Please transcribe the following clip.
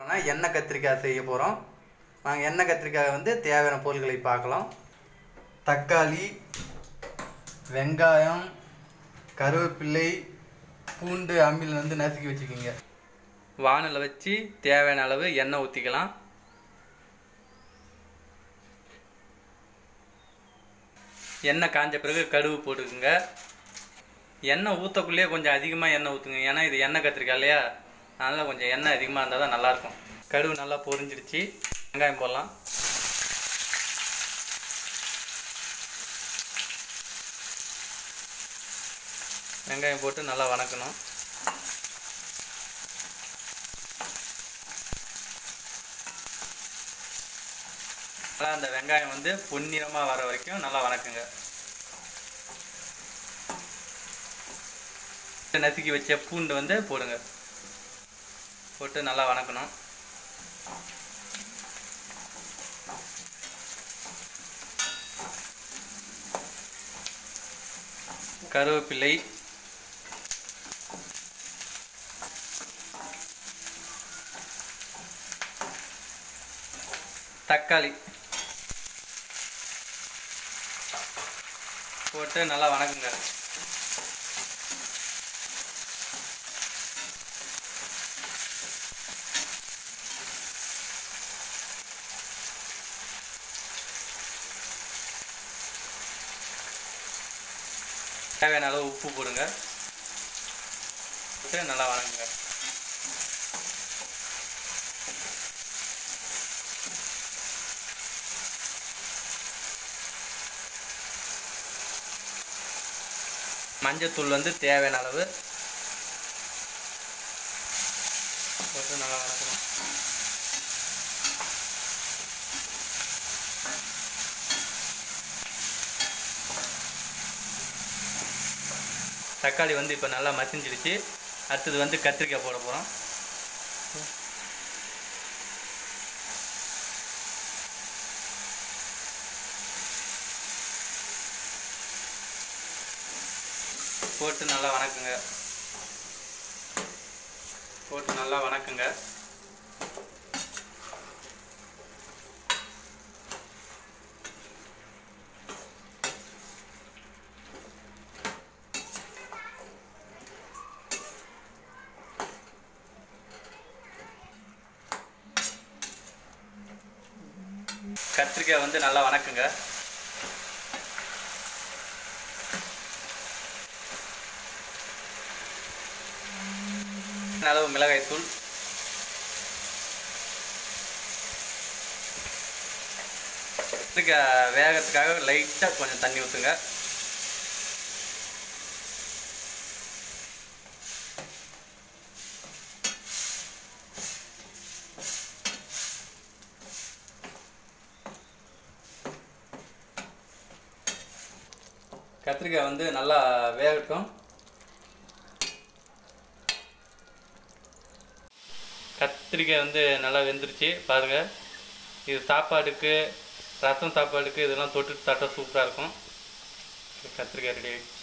ஆனால் எண்ணெய் கத்திரிக்காய் செய்ய போகிறோம் நாங்கள் எண்ணெய் கத்திரிக்காய் வந்து தேவையான பொருட்களை பார்க்கலாம் தக்காளி வெங்காயம் கருவேப்பிள்ளை பூண்டு அம்மியில் வந்து நசுக்கி வச்சுக்கிங்க வானலை வச்சு தேவையான அளவு எண்ணெய் ஊற்றிக்கலாம் எண்ணெய் காஞ்ச பிறகு கடுகு போட்டுக்குங்க எண்ணெய் ஊற்றக்குள்ளேயே கொஞ்சம் அதிகமாக எண்ணெய் ஊற்றுங்க ஏன்னா இது எண்ணெய் கத்திரிக்காய் இல்லையா அதனால் கொஞ்சம் எண்ணெய் அதிகமாக இருந்தால் தான் நல்லாயிருக்கும் கடுகு நல்லா பொரிஞ்சிடுச்சு வெங்காயம் போடலாம் வெங்காயம் போட்டு நல்லா வணக்கணும் நல்லா அந்த வெங்காயம் வந்து பொன்னிறமாக வர வரைக்கும் நல்லா வணக்குங்க நசுக்கி வச்ச பூண்டு வந்து போடுங்க போட்டு நல்லா வணக்கணும் கருவேப்பிள்ளை தக்காளி போட்டு நல்லா வணக்குங்க தேவையான அளவு உப்பு போடுங்க போட்டு நல்லா வணங்குங்க மஞ்சத்தூள் வந்து தேவையான அளவு போட்டு நல்லா வணக்கணும் தக்காளி வந்து இப்போ நல்லா மசிஞ்சிடுச்சு அடுத்தது வந்து கத்திரிக்காய் போட போகிறோம் போட்டு நல்லா வணக்குங்க போட்டு நல்லா வணக்குங்க கத்திரிக்காய் வந்து நல்லா வணக்குங்க அளவு மிளகாய் தூள் கத்திரிக்காய் வேகத்துக்காக லைட்டாக கொஞ்சம் தண்ணி ஊற்றுங்க கத்திரிக்காய் வந்து நல்லா வேகட்டும் கத்திரிக்காய் வந்து நல்லா வெந்துருச்சு பாருங்கள் இது சாப்பாடுக்கு ரசம் சாப்பாடுக்கு இதெல்லாம் தொட்டு சாப்பிட்டா சூப்பராக இருக்கும் கத்திரிக்காய் ரெடி ஆகிடுச்சு